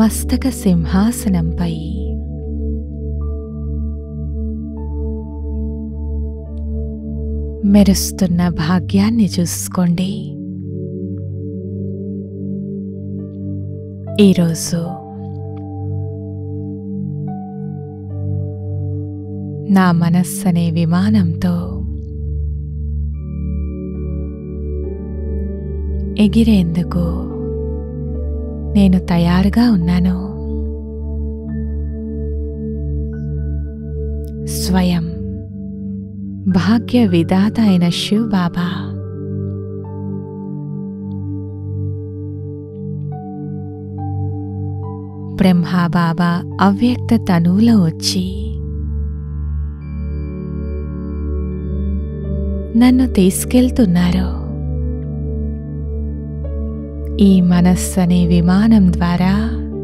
మస్తక సింహాసనంపై మెరుస్తున్న భాగ్యాన్ని చూసుకోండి ఈరోజు నా మనస్సనే విమానంతో ఎగిరేందుకు నేను తయారుగా ఉన్నాను స్వయం భాగ్య విధాత అయిన శివ్ బాబా బ్రహ్మా బాబా అవ్యక్త తనువులో వచ్చి నన్ను తీసుకెళ్తున్నారు ఈ మనస్సు అనే విమానం ద్వారా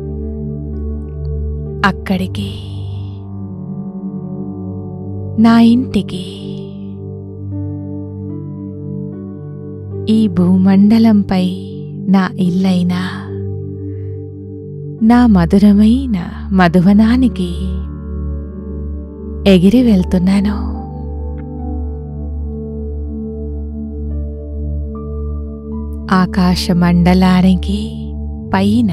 అక్కడికి నా ఇంటికి ఈ భూమండలంపై నా ఇల్లైనా నా మధురమైన మధువనానికి ఎగిరి వెళ్తున్నాను ఆకాశ మండలానికి పైన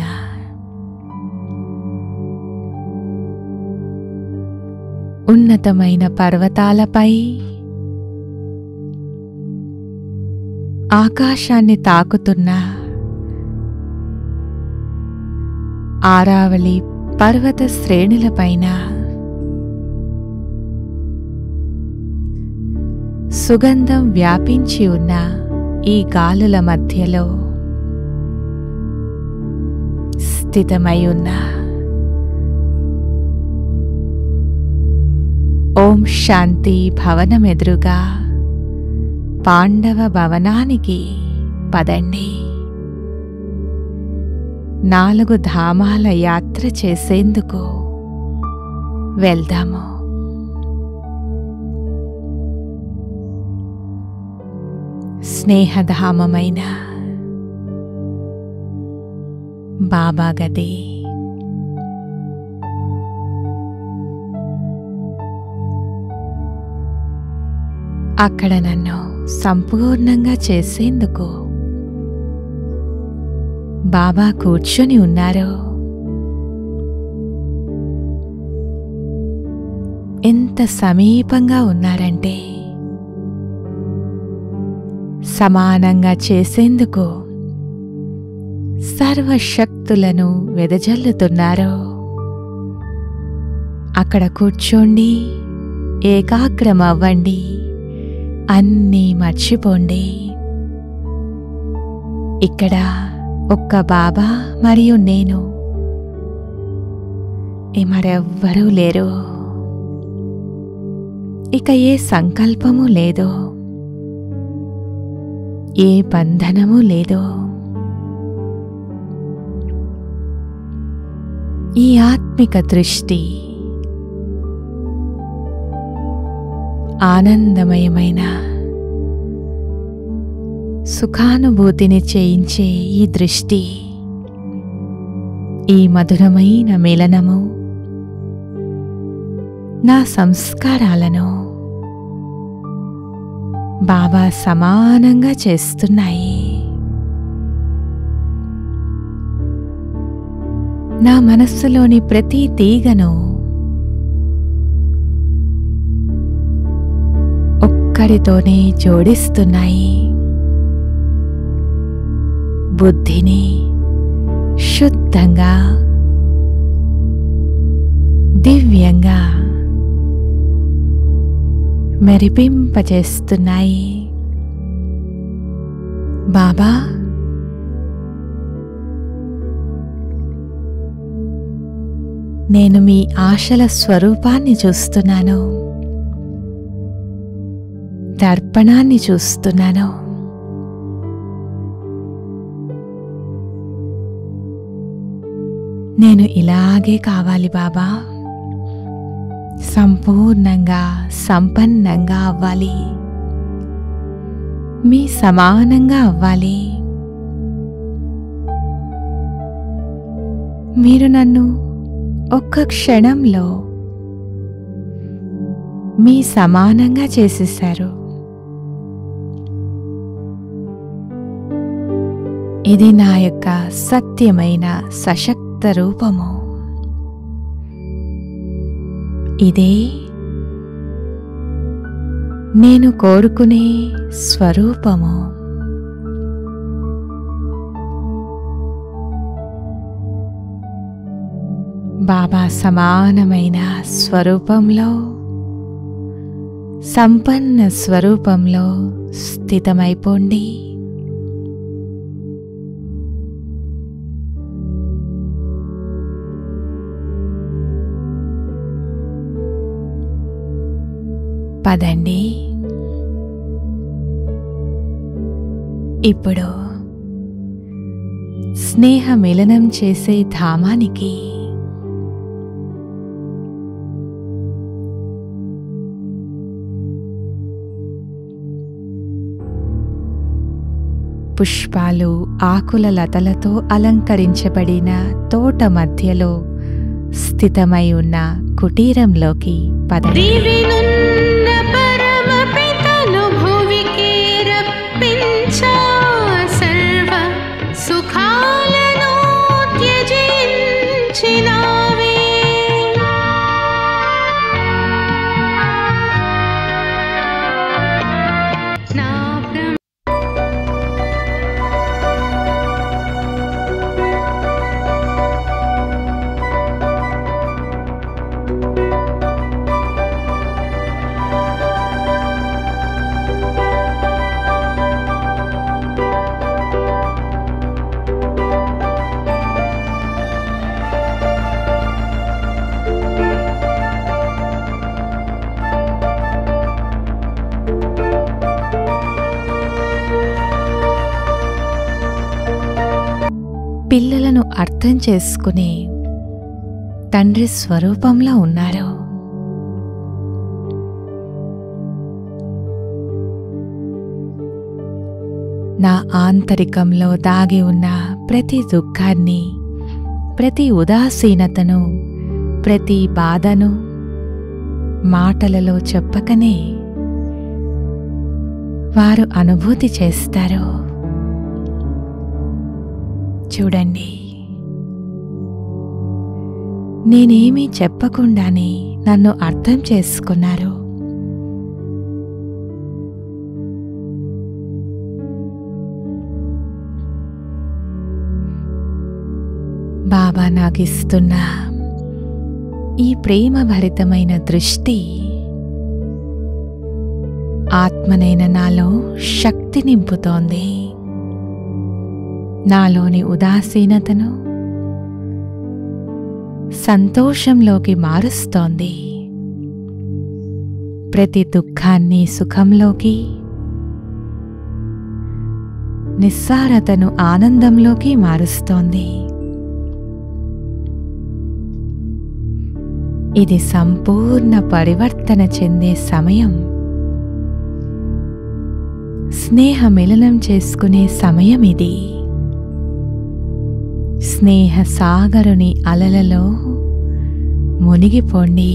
ఉన్నతమైన పర్వతాలపై ఆకాశాన్ని తాకుతున్న ఆరావళి పర్వత శ్రేణులపైన సుగంధం వ్యాపించి ఉన్న ఈ గాలుల మధ్యలో స్థితమై ఉన్న ఓం శాంతి భవనమెదురుగా పాండవ భవనానికి పదండి నాలుగు ధామాల యాత్ర చేసేందుకు వెళ్దాము స్నేహధామమైన బాబా గది అక్కడ నన్ను సంపూర్ణంగా చేసేందుకు బాబా కూర్చొని ఉన్నారు ఎంత సమీపంగా ఉన్నారంటే సమానంగా చేసేందుకు సర్వశక్తులను వెదజల్లుతున్నారు అక్కడ కూర్చోండి ఏకాగ్రమవ్వండి అన్నీ మర్చిపోండి ఇక్కడ ఒక్క బాబా మరియు నేను ఈ మరెవ్వరూ లేరు ఇక ఏ సంకల్పము లేదు ఏ బంధనము లేదు ఈ ఆత్మిక దృష్టి ఆనందమయమైన సుఖానుభూతిని చేయించే ఈ దృష్టి ఈ మధురమైన మిలనము నా సంస్కారాలను బాబా సమానంగా చేస్తున్నాయి నా మనస్సులోని ప్రతి తీగను ఒక్కడితోనే జోడిస్తున్నాయి బుద్ధిని శుద్ధంగా దివ్యంగా మెరిపింపచేస్తున్నాయి బాబా నేను మీ ఆశల స్వరూపాన్ని చూస్తున్నాను దర్పణాన్ని చూస్తున్నాను నేను ఇలాగే కావాలి బాబా సంపూర్ణంగా సంపన్నంగా అవ్వాలి మీ సమానంగా అవ్వాలి మీరు నన్ను ఒక్క క్షణంలో మీ సమానంగా చేసేశారు ఇది నా యొక్క సత్యమైన సశక్త రూపము ఇదే నేను కోరుకునే స్వరూపము బాబా సమానమైన స్వరూపంలో సంపన్న స్వరూపంలో స్థితమైపోండి పదండి ఇప్పుడు స్నేహ మిలనం చేసే ధామానికి పుష్పాలు ఆకుల లతలతో అలంకరించబడిన తోట మధ్యలో స్థితమై ఉన్న కుటీరంలోకి పదండి దివినున్న పరమపితను భువికి రప్పించా సర్వ సుఖాలను త్యజించినావే నా బ్రహ్మ పిల్లలను అర్థం చేసుకునే తండ్రి స్వరూపంలో ఉన్నారు నా ఆంతరికంలో దాగి ఉన్న ప్రతి దుఃఖాన్ని ప్రతి ఉదాసీనతను ప్రతి బాధను మాటలలో చెప్పకనే వారు అనుభూతి చేస్తారు చూడండి నేనేమీ చెప్పకుండానే నన్ను అర్థం చేసుకున్నారు బాబా నాకిస్తున్న ఈ ప్రేమ భరితమైన దృష్టి ఆత్మనైన నాలో శక్తి నింపుతోంది నాలోని ఉదాసీనతను సంతోషంలోకి మారుస్తోంది ప్రతి దుఃఖాన్ని సుఖంలోకి నిస్సారతను ఆనందంలోకి మారుస్తోంది ఇది సంపూర్ణ పరివర్తన చెందే సమయం స్నేహ మిలనం చేసుకునే సమయం ఇది స్నేహ సాగరుని అలలలో మునిగిపోండి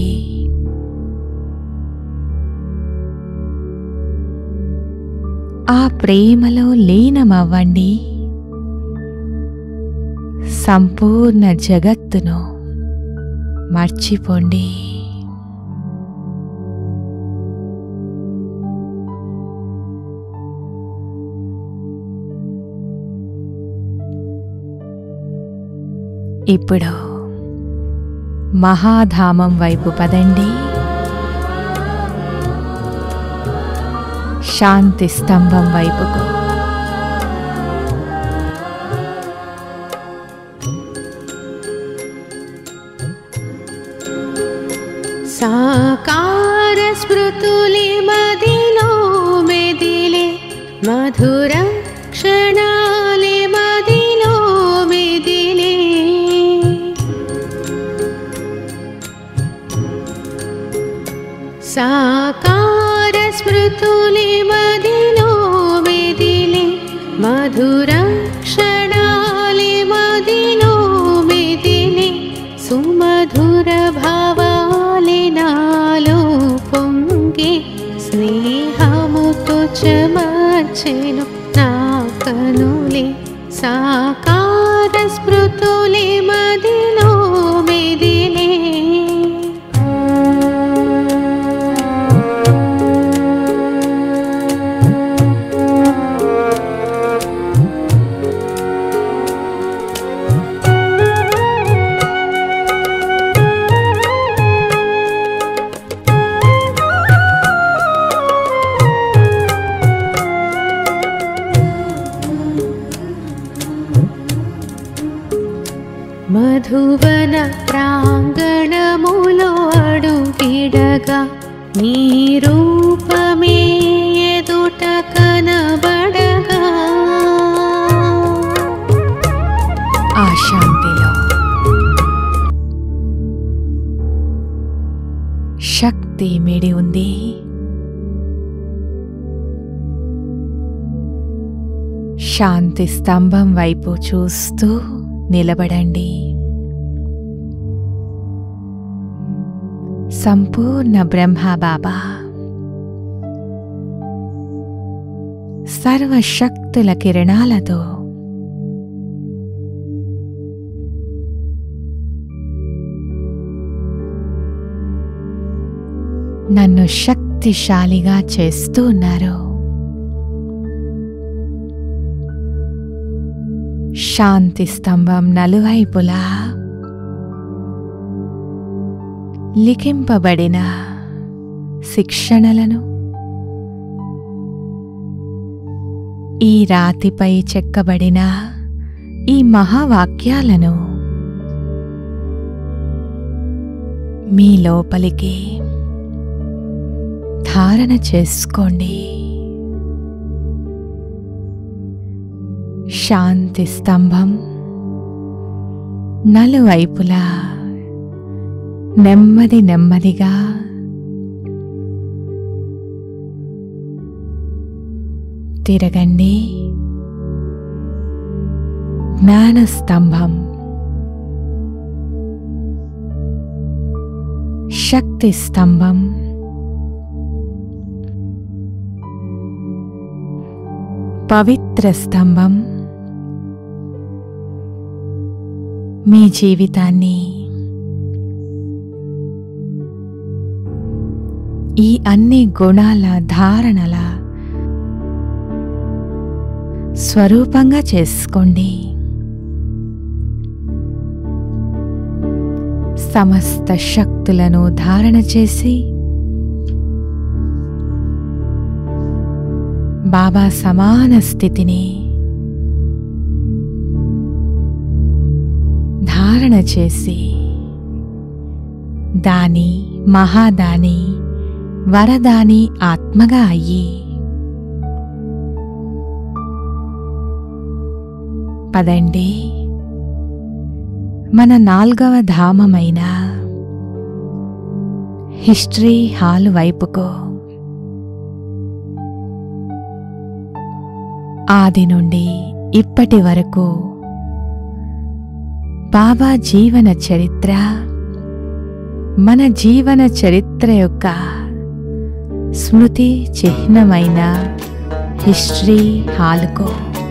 ఆ ప్రేమలో లీనమవ్వండి సంపూర్ణ జగత్తును మర్చిపోండి ఇప్పుడు మహాధామం వైపు పదండి శాంతి స్తంభం వైపుకు సాకార స్మృతులి మదిలో మెదిలే మధుర క్షణాలి మదిలో మెదిలే సాకార స్మృతులి మదిలో మెదిలే మధుర క్షణాలి మదిలో మెదిలే స్నేహముతో చెమర్చెను నా కనులే సాకార స్మృతులే మదిలో మెదిలే మధువన ప్రాంగణములో అడుగిడగా నీ రూపమే ఎదుట కనబడగా ఆ శాంతిలో శక్తి మిడి ఉంది శాంతి స్తంభం వైపు చూస్తూ నిలబడండి సంపూర్ణ బ్రహ్మ బాబా సర్వశక్తుల కిరణాలతో నన్ను శక్తిశాలిగా చేస్తూ ఉన్నారు శాంతి స్తంభం నలువైపులా లిఖింపబడిన శిక్షణలను ఈ రాతిపై చెక్కబడిన ఈ మహావాక్యాలను మీ లోపలికి ధారణ చేసుకోండి శాంతి స్తంభం నలువైపులా నెమ్మది నెమ్మదిగా తిరగండి జ్ఞాన స్తంభం శక్తి స్తంభం పవిత్ర స్తంభం మీ జీవితాన్ని ఈ అన్ని గుణాల ధారణల స్వరూపంగా చేసుకోండి సమస్త శక్తులను ధారణ చేసి బాబా సమాన స్థితిని ధారణ చేసి దాని మహాదాని వరదాని ఆత్మగా అయ్యి పదండి మన నాల్గవ ధామమైన హిస్టరీ హాల్ వైపుకో ఆది నుండి ఇప్పటి వరకు బాబా జీవన చరిత్ర మన జీవన చరిత్ర యొక్క స్మృతి చిహ్నమైన హిస్టరీ హాల్కో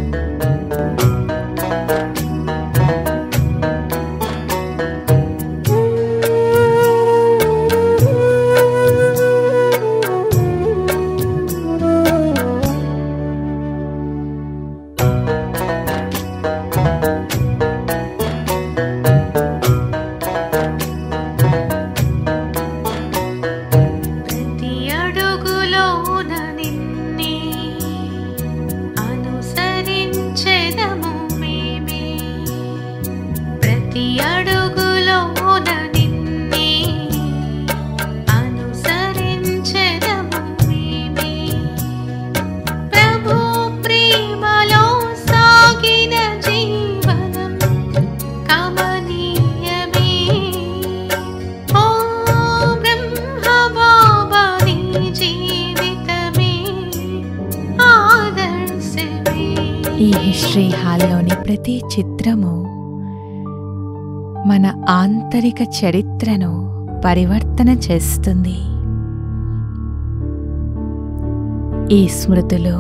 ప్రతి అడుగులోన నిన్నే అనుసరించెదము మేమే ప్రతి అడుగులోన నిన్నే అనుసరించెదము మేమే ప్రభు ప్రేమలో సాగిన జీవనం కమనీయమే ఓ బ్రహ్మ బాబా నీ జీవితమే ఆదర్శమే ఈ హిస్టరీ హాల్లోని ప్రతి చిత్రము మన ఆంతరిక చరిత్రను పరివర్తన చేస్తుంది ఈ స్మృతులు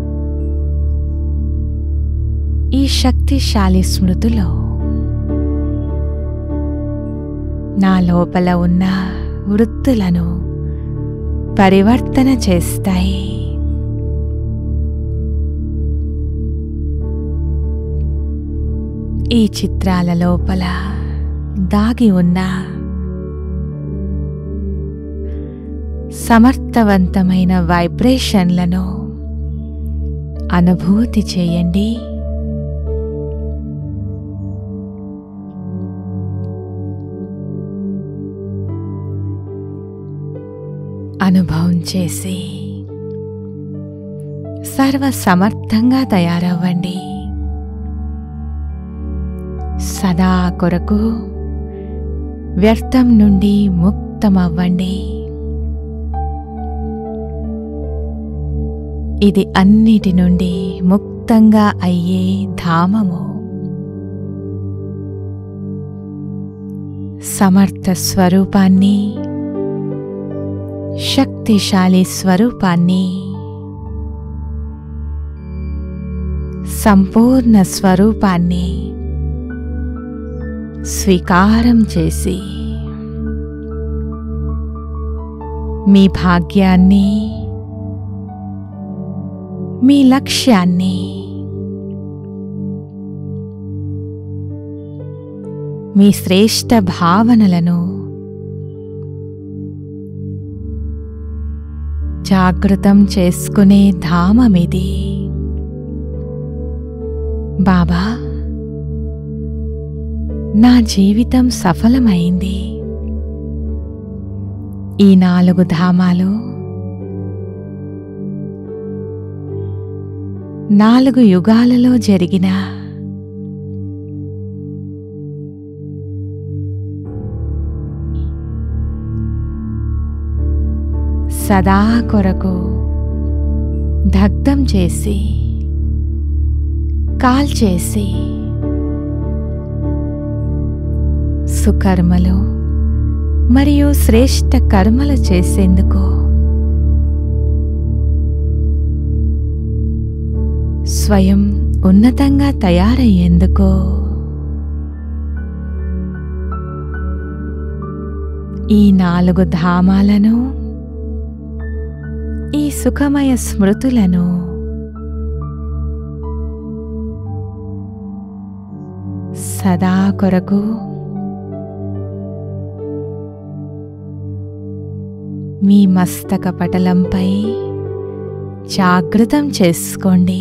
ఈ శక్తిశాలి స్మృతులు నా లోపల ఉన్న వృత్తులను పరివర్తన చేస్తాయి ఈ చిత్రాల లోపల దాగి ఉన్న సమర్థవంతమైన వైబ్రేషన్లను అనుభూతి చేయండి అనుభవం చేసి సర్వసమర్థంగా తయారవ్వండి సదా కొరకు వ్యర్థం నుండి ముక్తమవ్వండి ఇది అన్నిటి నుండి ముక్తంగా అయ్యే ధామము సమర్థ స్వరూపాన్ని శక్తిశాలి స్వరూపాన్ని సంపూర్ణ స్వరూపాన్ని స్వీకారం చేసి మీ భాగ్యాన్ని మీ లక్ష్యాన్ని మీ శ్రేష్ట భావనలను జాగృతం చేసుకునే ధామమిది బాబా నా జీవితం సఫలమైంది ఈ నాలుగు ధామాలు నాలుగు యుగాలలో జరిగిన సదా కొరకు దగ్ధం చేసి కాల్చేసి సుకర్మలు మరియు శ్రేష్ట కర్మలు చేసేందుకు స్వయం ఉన్నతంగా తయారయ్యేందుకు ఈ నాలుగు ధామాలను ఈ సుఖమయ స్మృతులను సదా కొరకు మీ మస్తక పటలంపై జాగృతం చేసుకోండి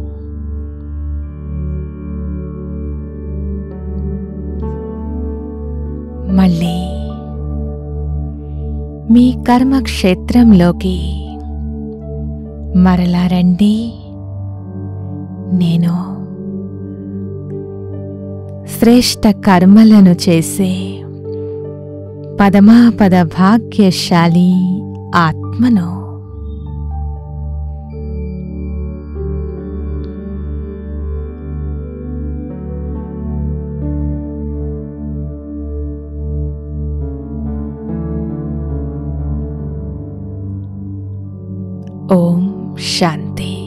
మళ్ళీ మీ కర్మక్షేత్రంలోకి మరలా రండి నేను శ్రేష్ట కర్మలను చేసే పదమాపద భాగ్యశాలి ఆత్మను ఓం శాంతి